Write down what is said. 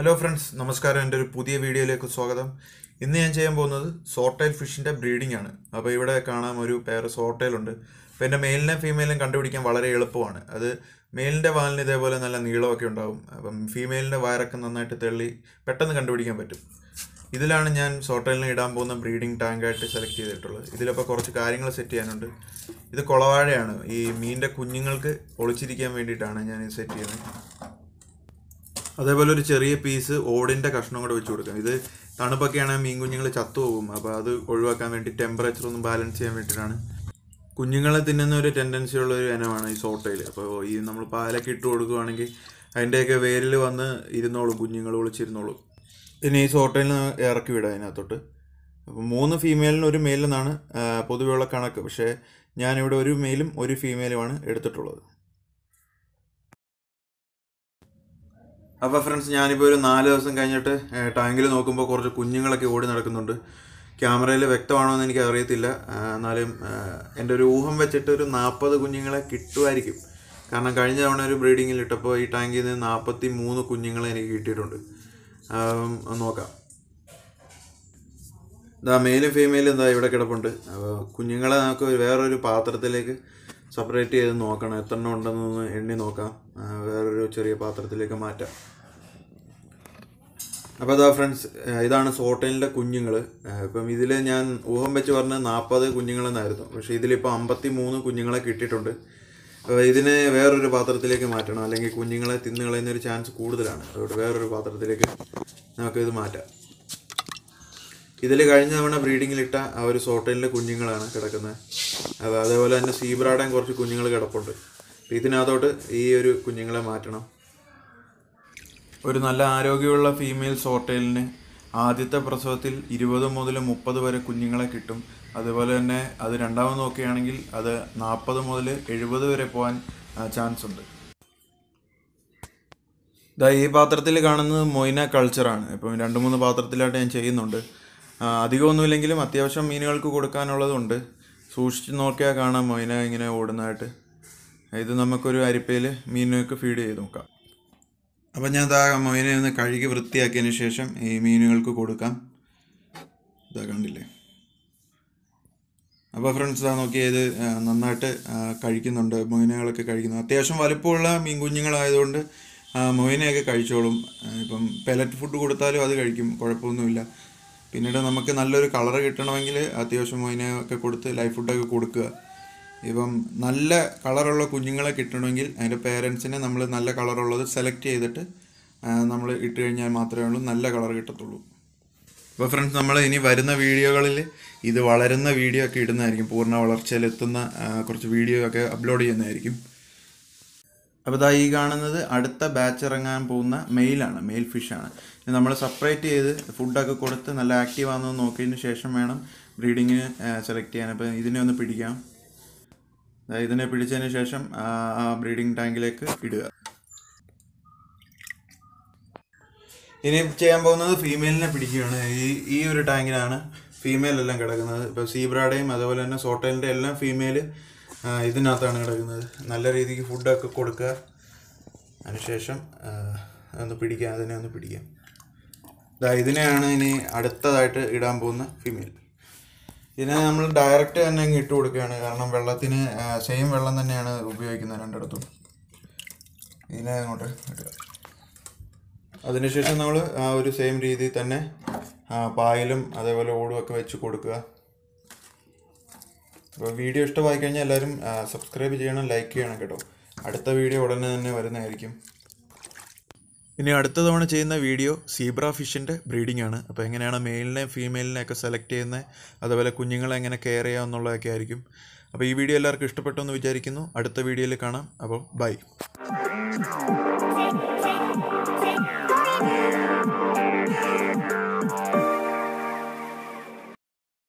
hello friends നമസ്കാരം എൻ്റെ ഒരു പുതിയ വീഡിയോയിലേക്ക് സ്വാഗതം ഇന്ന് ഞാൻ ചെയ്യാൻ പോകുന്നത് സോട്ടൈൽ ഫിഷിൻ്റെ ബ്രീഡിംഗ് ആണ് അപ്പോൾ ഇവിടെ കാണാം ഒരു പേര് സോട്ടൈൽ ഉണ്ട് അപ്പോൾ എൻ്റെ മെയിലിനെ ഫീമെയിലും കണ്ടുപിടിക്കാൻ വളരെ എളുപ്പമാണ് അത് മെയിലിൻ്റെ വാലിന് ഇതേപോലെ നല്ല നീളമൊക്കെ ഉണ്ടാവും അപ്പം ഫീമെയിലിൻ്റെ വയറൊക്കെ നന്നായിട്ട് തെള്ളി പെട്ടെന്ന് കണ്ടുപിടിക്കാൻ പറ്റും ഇതിലാണ് ഞാൻ സോട്ടൈലിന് ഇടാൻ പോകുന്ന ബ്രീഡിംഗ് ടാങ്കായിട്ട് സെലക്ട് ചെയ്തിട്ടുള്ളത് ഇതിലപ്പോൾ കുറച്ച് കാര്യങ്ങൾ സെറ്റ് ചെയ്യാനുണ്ട് ഇത് കുളവാഴയാണ് ഈ മീനിൻ്റെ കുഞ്ഞുങ്ങൾക്ക് ഒളിച്ചിരിക്കാൻ വേണ്ടിയിട്ടാണ് ഞാൻ ഇത് സെറ്റ് ചെയ്യുന്നത് അതേപോലെ ഒരു ചെറിയ പീസ് ഓടിൻ്റെ കഷ്ണം കൂടെ വെച്ച് കൊടുക്കാം ഇത് തണുപ്പൊക്കെ ആണെങ്കിൽ മീൻ കുഞ്ഞുങ്ങൾ ചത്തുപോകും അപ്പോൾ അത് ഒഴിവാക്കാൻ വേണ്ടി ടെമ്പറേച്ചർ ഒന്ന് ബാലൻസ് ചെയ്യാൻ വേണ്ടിയിട്ടാണ് കുഞ്ഞുങ്ങളെ തിന്നുന്ന ഒരു ടെൻഡൻസി ഉള്ള ഒരു ഇനമാണ് ഈ സോട്ടയിൽ അപ്പോൾ ഈ നമ്മൾ പാലൊക്കെ ഇട്ട് കൊടുക്കുകയാണെങ്കിൽ അതിൻ്റെയൊക്കെ വേരിൽ വന്ന് ഇരുന്നോളും കുഞ്ഞുങ്ങൾ ഒളിച്ചിരുന്നോളും പിന്നെ ഈ സോട്ടയിൽ നിന്ന് ഇറക്കി വിടാം അതിനകത്തോട്ട് അപ്പോൾ മൂന്ന് ഫീമെയിലിന് ഒരു മെയിലെന്നാണ് പൊതുവെയുള്ള കണക്ക് പക്ഷേ ഞാനിവിടെ ഒരു മെയിലും ഒരു ഫീമെയിലുമാണ് എടുത്തിട്ടുള്ളത് അപ്പോൾ ഫ്രണ്ട്സ് ഞാനിപ്പോൾ ഒരു നാല് ദിവസം കഴിഞ്ഞിട്ട് ടാങ്കിൽ നോക്കുമ്പോൾ കുറച്ച് കുഞ്ഞുങ്ങളൊക്കെ ഓടി നടക്കുന്നുണ്ട് ക്യാമറയിൽ വ്യക്തമാണോ എന്ന് എനിക്ക് അറിയത്തില്ല ആ, എന്നാലും ആ, എൻ്റെ ഒരു ഊഹം വെച്ചിട്ട് ഒരു നാൽപ്പത് കുഞ്ഞുങ്ങളെ കിട്ടുമായിരിക്കും കാരണം കഴിഞ്ഞ തവണ ഒരു ബ്രീഡിങ്ങിൽ ഇട്ടപ്പോൾ ഈ ടാങ്കിൽ നിന്ന് നാൽപ്പത്തി മൂന്ന് കുഞ്ഞുങ്ങളെ എനിക്ക് കിട്ടിയിട്ടുണ്ട് ആം, ഒന്ന് നോക്കാം ഇതാ മെയിലും ഫീമെയിലും എന്താ ഇവിടെ കിടപ്പുണ്ട് അപ്പോൾ കുഞ്ഞുങ്ങളെ നമുക്ക് വേറൊരു പാത്രത്തിലേക്ക് സെപ്പറേറ്റ് ചെയ്ത് നോക്കണം എത്ര എണ്ണം ഉണ്ടെന്നൊന്ന് എണ്ണി നോക്കാം ആ, വേറൊരു ചെറിയ പാത്രത്തിലേക്ക് മാറ്റാം അപ്പോൾ അതാ ഫ്രണ്ട്സ് ഇതാണ് സോട്ടലിൻ്റെ കുഞ്ഞുങ്ങൾ ഇപ്പം ഇതിൽ ഞാൻ ഊഹം വെച്ച് പറഞ്ഞ നാൽപ്പത് കുഞ്ഞുങ്ങളെന്നായിരുന്നു പക്ഷേ ഇതിലിപ്പോൾ അമ്പത്തി മൂന്ന് കുഞ്ഞുങ്ങളെ കിട്ടിയിട്ടുണ്ട് അപ്പോൾ ഇതിനെ വേറൊരു പാത്രത്തിലേക്ക് മാറ്റണം അല്ലെങ്കിൽ കുഞ്ഞുങ്ങളെ തിന്നു കളയുന്ന ഒരു ചാൻസ് കൂടുതലാണ് അതുകൊണ്ട് വേറൊരു പാത്രത്തിലേക്ക് നമുക്കിത് മാറ്റാം ഇതിൽ കഴിഞ്ഞ തവണ ബ്രീഡിങ്ങിലിട്ട ആ ഒരു സോട്ടലിൻ്റെ കുഞ്ഞുങ്ങളാണ് കിടക്കുന്നത് അപ്പോൾ അതേപോലെ തന്നെ സീബ്രാടേം കുറച്ച് കുഞ്ഞുങ്ങൾ കിടപ്പുണ്ട് അപ്പോൾ ഇതിനകത്തോട്ട് ഈ ഒരു കുഞ്ഞുങ്ങളെ മാറ്റണം ഒരു നല്ല ആരോഗ്യമുള്ള ഫീമെയിൽ സോട്ടയിലിന് ആദ്യത്തെ പ്രസവത്തിൽ ഇരുപത് മുതൽ മുപ്പത് വരെ കുഞ്ഞുങ്ങളെ കിട്ടും അതുപോലെ തന്നെ അത് രണ്ടാമത് നോക്കുകയാണെങ്കിൽ അത് നാൽപ്പത് മുതൽ എഴുപത് വരെ പോകാൻ ചാൻസ് ഉണ്ട് ഇതാ ഈ പാത്രത്തിൽ കാണുന്നത് മൊയ്ന കൾച്ചറാണ് ഇപ്പം രണ്ട് മൂന്ന് പാത്രത്തിലായിട്ട് ഞാൻ ചെയ്യുന്നുണ്ട് ആ, അധികമൊന്നുമില്ലെങ്കിലും അത്യാവശ്യം മീനുകൾക്ക് കൊടുക്കാനുള്ളതുണ്ട് സൂക്ഷിച്ച് നോക്കിയാൽ കാണാം മൊയ്ന ഇങ്ങനെ ഓടുന്നതായിട്ട് ഇത് നമുക്കൊരു അരിപ്പയിൽ മീനുകൾക്ക് ഫീഡ് ചെയ്ത് നോക്കാം അപ്പം ഞാൻ ഇതാ മൊയിനെ ഒന്ന് കഴുകി വൃത്തിയാക്കിയതിന് ശേഷം ഈ മീനുകൾക്ക് കൊടുക്കാം ഇതാ കണ്ടില്ലേ അപ്പോൾ ഫ്രണ്ട്സ് ഇതാ നോക്കിയാൽ ഇത് ആ, നന്നായിട്ട് ആ, കഴിക്കുന്നുണ്ട് മൊയിനകളൊക്കെ കഴിക്കുന്നു അത്യാവശ്യം വലുപ്പമുള്ള മീൻ കുഞ്ഞുങ്ങളായതുകൊണ്ട് ആ, മൊയിനയൊക്കെ കഴിച്ചോളും ആ, ഇപ്പം പെലറ്റ് ഫുഡ് കൊടുത്താലും അത് കഴിക്കും കുഴപ്പമൊന്നുമില്ല പിന്നീട് നമുക്ക് നല്ലൊരു കളറ് കിട്ടണമെങ്കിൽ അത്യാവശ്യം മൊയിനയൊക്കെ കൊടുത്ത് ലൈഫ് ഫുഡൊക്കെ കൊടുക്കുക ഇപ്പം നല്ല കളറുള്ള കുഞ്ഞുങ്ങളെ കിട്ടണമെങ്കിൽ അതിൻ്റെ പേരൻസിനെ നമ്മൾ നല്ല കളറുള്ളത് സെലക്ട് ചെയ്തിട്ട് നമ്മൾ ഇട്ട് കഴിഞ്ഞാൽ മാത്രമേ ഉള്ളൂ നല്ല കളർ കിട്ടത്തുള്ളൂ അപ്പോൾ ഫ്രണ്ട്സ് നമ്മൾ ഇനി വരുന്ന വീഡിയോകളിൽ ഇത് വളരുന്ന വീഡിയോ ഒക്കെ ഇടുന്നതായിരിക്കും പൂർണ്ണ വളർച്ചയിലെത്തുന്ന ആ, കുറച്ച് വീഡിയോ ഒക്കെ അപ്ലോഡ് ചെയ്യുന്നതായിരിക്കും അപ്പോൾ ഇതാ ഈ കാണുന്നത് അടുത്ത ബാച്ച് ഇറങ്ങാൻ പോകുന്ന മെയിലാണ് മെയിൽ ഫിഷാണ് ഇത് നമ്മൾ സെപ്പറേറ്റ് ചെയ്ത് ഫുഡൊക്കെ കൊടുത്ത് നല്ല ആക്റ്റീവ് ആണെന്ന് നോക്കിയതിന് ശേഷം വേണം ബ്രീഡിങ്ങിന് സെലക്ട് ചെയ്യാൻ അപ്പോൾ ഇതിനെ ഒന്ന് പിടിക്കാം ദാ ഇതിനെ പിടിച്ചതിന് ശേഷം ആ ആ ബ്രീഡിംഗ് ടാങ്കിലേക്ക് ഇടുക ഇനി ചെയ്യാൻ പോകുന്നത് ഫീമെയിലിനെ പിടിക്കുകയാണ് ഈ ഈ ഒരു ടാങ്കിലാണ് ഫീമെയിൽ എല്ലാം കിടക്കുന്നത് ഇപ്പോൾ സീബ്രാഡയും അതുപോലെ തന്നെ സോട്ടലിൻ്റെ എല്ലാം ഫീമെയിൽ ഇതിനകത്താണ് കിടക്കുന്നത് നല്ല രീതിക്ക് ഫുഡൊക്കെ കൊടുക്കുക അതിനുശേഷം ആ, ഒന്ന് പിടിക്കാം അതിനെ ഒന്ന് പിടിക്കാം ദാ ഇതിനെയാണ് ഇനി അടുത്തതായിട്ട് ഇടാൻ പോകുന്ന ഫീമെയിൽ ഇതിനെ നമ്മൾ ഡയറക്റ്റ് തന്നെ അങ്ങ് ഇട്ട് കൊടുക്കുകയാണ് കാരണം വെള്ളത്തിന് സെയിം വെള്ളം തന്നെയാണ് ഉപയോഗിക്കുന്നത് രണ്ടിടത്തും ഇതിനെ അങ്ങോട്ട് ഇടുക അതിനുശേഷം നമ്മൾ ആ ഒരു സെയിം രീതിയിൽ തന്നെ ആ, പായലും അതേപോലെ ഓടും ഒക്കെ വെച്ച് കൊടുക്കുക അപ്പോൾ വീഡിയോ ഇഷ്ടമായി കഴിഞ്ഞാൽ എല്ലാവരും സബ്സ്ക്രൈബ് ചെയ്യണം ലൈക്ക് ചെയ്യണം കേട്ടോ അടുത്ത വീഡിയോ ഉടനെ തന്നെ വരുന്നതായിരിക്കും ഇനി അടുത്ത തവണ ചെയ്യുന്ന വീഡിയോ സീബ്ര ഫിഷിൻ്റെ ബ്രീഡിംഗ് ആണ് അപ്പോൾ എങ്ങനെയാണ് മെയിലിനെ ഫീമെയിലിനെ ഒക്കെ സെലക്ട് ചെയ്യുന്നത് അതുപോലെ കുഞ്ഞുങ്ങളെ എങ്ങനെ കെയർ ചെയ്യുക എന്നുള്ളതൊക്കെ ആയിരിക്കും അപ്പോൾ ഈ വീഡിയോ എല്ലാവർക്കും ഇഷ്ടപ്പെട്ടു എന്ന് വിചാരിക്കുന്നു അടുത്ത വീഡിയോയിൽ കാണാം അപ്പോൾ ബൈ